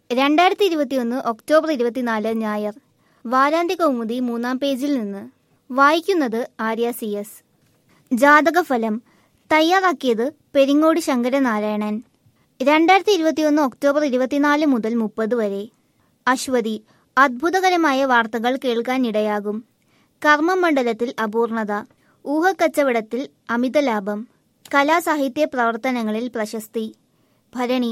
രണ്ടായിരത്തി ഇരുപത്തിയൊന്ന് ഒക്ടോബർ ഇരുപത്തിനാല് ഞായർ വാരാന്ത്യ കൗമുദി മൂന്നാം പേജിൽ നിന്ന് വായിക്കുന്നത് ആര്യ സി എസ് ജാതകഫലം തയ്യാറാക്കിയത് പെരിങ്ങോട് ശങ്കരനാരായണൻ രണ്ടായിരത്തി ഇരുപത്തിയൊന്ന് ഒക്ടോബർ ഇരുപത്തിനാല് മുതൽ മുപ്പത് വരെ അശ്വതി അത്ഭുതകരമായ വാർത്തകൾ കേൾക്കാനിടയാകും കർമ്മമണ്ഡലത്തിൽ അപൂർണത ഊഹക്കച്ചവടത്തിൽ അമിത ലാഭം കലാസാഹിത്യ പ്രവർത്തനങ്ങളിൽ പ്രശസ്തി ഭരണി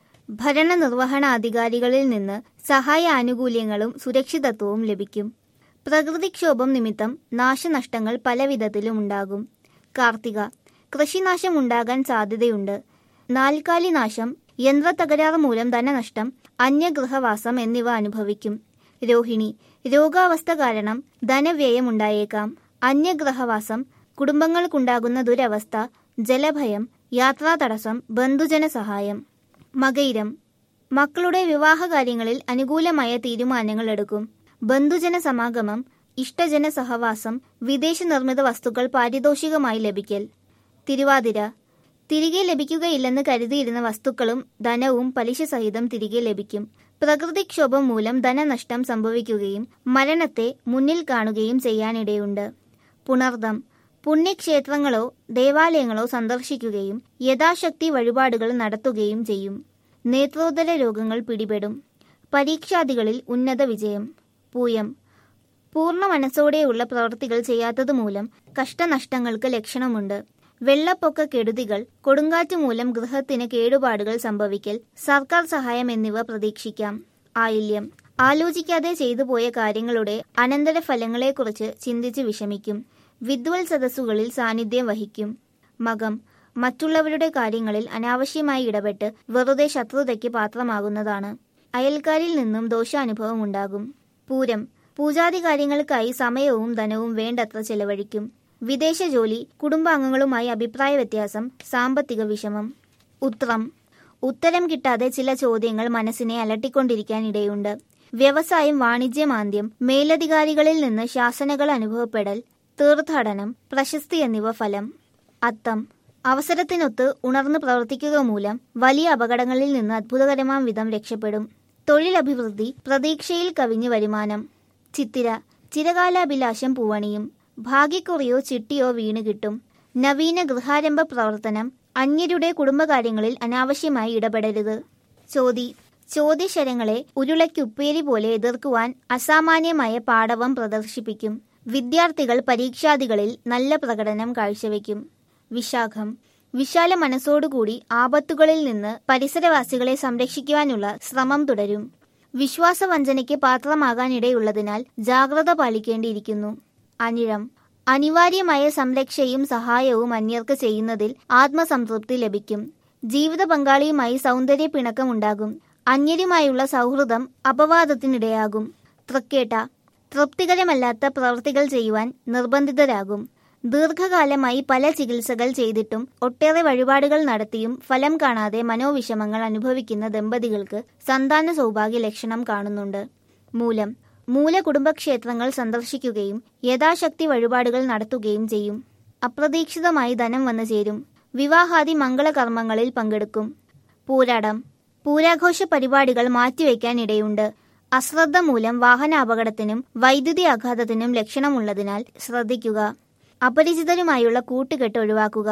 ഭരണനിർവഹണ അധികാരികളിൽ നിന്ന് സഹായ ആനുകൂല്യങ്ങളും സുരക്ഷിതത്വവും ലഭിക്കും പ്രകൃതിക്ഷോഭം നിമിത്തം നാശനഷ്ടങ്ങൾ പലവിധത്തിലും ഉണ്ടാകും കാർത്തിക കൃഷിനാശം ഉണ്ടാകാൻ സാധ്യതയുണ്ട് നാൽക്കാലി നാശം യന്ത്രത്തകരാറ് മൂലം ധനനഷ്ടം അന്യഗൃഹവാസം എന്നിവ അനുഭവിക്കും രോഹിണി രോഗാവസ്ഥ കാരണം ധനവ്യയം ഉണ്ടായേക്കാം അന്യഗ്രഹവാസം കുടുംബങ്ങൾക്കുണ്ടാകുന്ന ദുരവസ്ഥ ജലഭയം യാത്രാ തടസ്സം ബന്ധുജന സഹായം മകയിരം മക്കളുടെ വിവാഹകാര്യങ്ങളിൽ അനുകൂലമായ തീരുമാനങ്ങൾ എടുക്കും ബന്ധുജന സമാഗമം ഇഷ്ടജന സഹവാസം വിദേശ നിർമ്മിത വസ്തുക്കൾ പാരിതോഷികമായി ലഭിക്കൽ തിരുവാതിര തിരികെ ലഭിക്കുകയില്ലെന്ന് കരുതിയിരുന്ന വസ്തുക്കളും ധനവും പലിശ സഹിതം തിരികെ ലഭിക്കും പ്രകൃതിക്ഷോഭം മൂലം ധനനഷ്ടം സംഭവിക്കുകയും മരണത്തെ മുന്നിൽ കാണുകയും ചെയ്യാനിടയുണ്ട് പുണർദം പുണ്യക്ഷേത്രങ്ങളോ ദേവാലയങ്ങളോ സന്ദർശിക്കുകയും യഥാശക്തി വഴിപാടുകൾ നടത്തുകയും ചെയ്യും നേത്രോദര രോഗങ്ങൾ പിടിപെടും പരീക്ഷാദികളിൽ ഉന്നത വിജയം പൂയം പൂർണ്ണ മനസ്സോടെയുള്ള പ്രവൃത്തികൾ ചെയ്യാത്തതുമൂലം കഷ്ടനഷ്ടങ്ങൾക്ക് ലക്ഷണമുണ്ട് വെള്ളപ്പൊക്ക കെടുതികൾ കൊടുങ്കാറ്റ് മൂലം ഗൃഹത്തിന് കേടുപാടുകൾ സംഭവിക്കൽ സർക്കാർ സഹായം എന്നിവ പ്രതീക്ഷിക്കാം ആയില്യം ആലോചിക്കാതെ ചെയ്തു പോയ കാര്യങ്ങളുടെ അനന്തരഫലങ്ങളെക്കുറിച്ച് ചിന്തിച്ച് വിഷമിക്കും വിദ്വൽ സദസ്സുകളിൽ സാന്നിധ്യം വഹിക്കും മകം മറ്റുള്ളവരുടെ കാര്യങ്ങളിൽ അനാവശ്യമായി ഇടപെട്ട് വെറുതെ ശത്രുതയ്ക്ക് പാത്രമാകുന്നതാണ് അയൽക്കാരിൽ നിന്നും ദോഷാനുഭവം ഉണ്ടാകും പൂരം പൂജാതി കാര്യങ്ങൾക്കായി സമയവും ധനവും വേണ്ടത്ര ചെലവഴിക്കും വിദേശ ജോലി കുടുംബാംഗങ്ങളുമായി അഭിപ്രായ വ്യത്യാസം സാമ്പത്തിക വിഷമം ഉത്രം ഉത്തരം കിട്ടാതെ ചില ചോദ്യങ്ങൾ മനസ്സിനെ അലട്ടിക്കൊണ്ടിരിക്കാൻ ഇടയുണ്ട് വ്യവസായം വാണിജ്യമാന്ദ്യം മേലധികാരികളിൽ നിന്ന് ശാസനകൾ അനുഭവപ്പെടൽ തീർത്ഥാടനം പ്രശസ്തി എന്നിവ ഫലം അത്തം അവസരത്തിനൊത്ത് ഉണർന്നു പ്രവർത്തിക്കുക മൂലം വലിയ അപകടങ്ങളിൽ നിന്ന് അത്ഭുതകരമാം വിധം രക്ഷപ്പെടും തൊഴിലഭിവൃദ്ധി പ്രതീക്ഷയിൽ കവിഞ്ഞ് വരുമാനം ചിത്തിര ചിരകാലാഭിലാഷം പൂവണിയും ഭാഗ്യക്കുറിയോ ചിട്ടിയോ വീണ് കിട്ടും നവീന ഗൃഹാരംഭ പ്രവർത്തനം അന്യരുടെ കുടുംബകാര്യങ്ങളിൽ അനാവശ്യമായി ഇടപെടരുത് ചോതി ചോദ്യശരങ്ങളെ ഉരുളയ്ക്കുപ്പേരി പോലെ എതിർക്കുവാൻ അസാമാന്യമായ പാടവം പ്രദർശിപ്പിക്കും വിദ്യാർത്ഥികൾ പരീക്ഷാദികളിൽ നല്ല പ്രകടനം കാഴ്ചവെക്കും വിശാഖം വിശാല മനസ്സോടുകൂടി ആപത്തുകളിൽ നിന്ന് പരിസരവാസികളെ സംരക്ഷിക്കുവാനുള്ള ശ്രമം തുടരും വിശ്വാസവഞ്ചനയ്ക്ക് പാത്രമാകാനിടയുള്ളതിനാൽ ജാഗ്രത പാലിക്കേണ്ടിയിരിക്കുന്നു അനിഴം അനിവാര്യമായ സംരക്ഷയും സഹായവും അന്യർക്ക് ചെയ്യുന്നതിൽ ആത്മസംതൃപ്തി ലഭിക്കും ജീവിത പങ്കാളിയുമായി സൗന്ദര്യ പിണക്കമുണ്ടാകും അന്യരുമായുള്ള സൗഹൃദം അപവാദത്തിനിടയാകും തൃക്കേട്ട തൃപ്തികരമല്ലാത്ത പ്രവൃത്തികൾ ചെയ്യുവാൻ നിർബന്ധിതരാകും ദീർഘകാലമായി പല ചികിത്സകൾ ചെയ്തിട്ടും ഒട്ടേറെ വഴിപാടുകൾ നടത്തിയും ഫലം കാണാതെ മനോവിഷമങ്ങൾ അനുഭവിക്കുന്ന ദമ്പതികൾക്ക് സന്താന സൗഭാഗ്യ ലക്ഷണം കാണുന്നുണ്ട് മൂലം മൂല കുടുംബക്ഷേത്രങ്ങൾ സന്ദർശിക്കുകയും യഥാശക്തി വഴിപാടുകൾ നടത്തുകയും ചെയ്യും അപ്രതീക്ഷിതമായി ധനം വന്നു ചേരും വിവാഹാദി മംഗളകർമ്മങ്ങളിൽ പങ്കെടുക്കും പൂരാടം പൂരാഘോഷ പരിപാടികൾ മാറ്റിവെക്കാൻ ഇടയുണ്ട് അശ്രദ്ധ മൂലം വാഹനാപകടത്തിനും വൈദ്യുതി ആഘാതത്തിനും ലക്ഷണമുള്ളതിനാൽ ശ്രദ്ധിക്കുക അപരിചിതരുമായുള്ള കൂട്ടുകെട്ട് ഒഴിവാക്കുക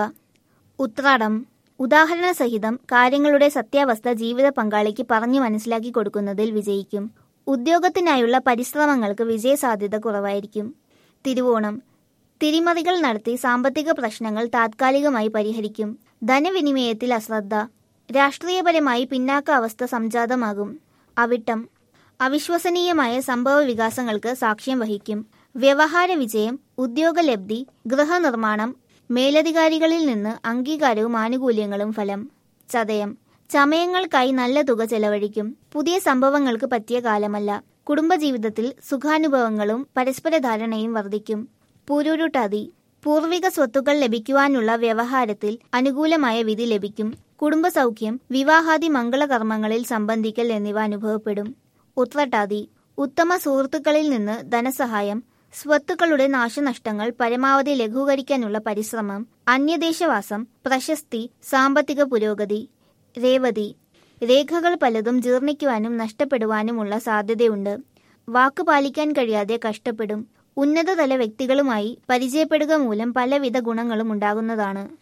ഉത്രാടം ഉദാഹരണ സഹിതം കാര്യങ്ങളുടെ സത്യാവസ്ഥ ജീവിത പങ്കാളിക്ക് പറഞ്ഞു മനസ്സിലാക്കി കൊടുക്കുന്നതിൽ വിജയിക്കും ഉദ്യോഗത്തിനായുള്ള പരിശ്രമങ്ങൾക്ക് വിജയസാധ്യത കുറവായിരിക്കും തിരുവോണം തിരിമറികൾ നടത്തി സാമ്പത്തിക പ്രശ്നങ്ങൾ താത്കാലികമായി പരിഹരിക്കും ധനവിനിമയത്തിൽ അശ്രദ്ധ രാഷ്ട്രീയപരമായി പിന്നാക്ക അവസ്ഥ സംജാതമാകും അവിട്ടം അവിശ്വസനീയമായ സംഭവ വികാസങ്ങൾക്ക് സാക്ഷ്യം വഹിക്കും വ്യവഹാര വിജയം ഉദ്യോഗലബ്ധി ഗൃഹനിർമ്മാണം മേലധികാരികളിൽ നിന്ന് അംഗീകാരവും ആനുകൂല്യങ്ങളും ഫലം ചതയം ചമയങ്ങൾക്കായി നല്ല തുക ചെലവഴിക്കും പുതിയ സംഭവങ്ങൾക്ക് പറ്റിയ കാലമല്ല കുടുംബജീവിതത്തിൽ സുഖാനുഭവങ്ങളും പരസ്പര ധാരണയും വർദ്ധിക്കും പൂരുരുട്ടാതി പൂർവിക സ്വത്തുക്കൾ ലഭിക്കുവാനുള്ള വ്യവഹാരത്തിൽ അനുകൂലമായ വിധി ലഭിക്കും കുടുംബസൗഖ്യം വിവാഹാദി മംഗളകർമ്മങ്ങളിൽ സംബന്ധിക്കൽ എന്നിവ അനുഭവപ്പെടും ഉത്രട്ടാതി ഉത്തമ സുഹൃത്തുക്കളിൽ നിന്ന് ധനസഹായം സ്വത്തുക്കളുടെ നാശനഷ്ടങ്ങൾ പരമാവധി ലഘൂകരിക്കാനുള്ള പരിശ്രമം അന്യദേശവാസം പ്രശസ്തി സാമ്പത്തിക പുരോഗതി രേവതി രേഖകൾ പലതും ജീർണിക്കുവാനും നഷ്ടപ്പെടുവാനുമുള്ള സാധ്യതയുണ്ട് വാക്ക് പാലിക്കാൻ കഴിയാതെ കഷ്ടപ്പെടും ഉന്നതതല വ്യക്തികളുമായി പരിചയപ്പെടുക മൂലം പലവിധ ഗുണങ്ങളും ഉണ്ടാകുന്നതാണ്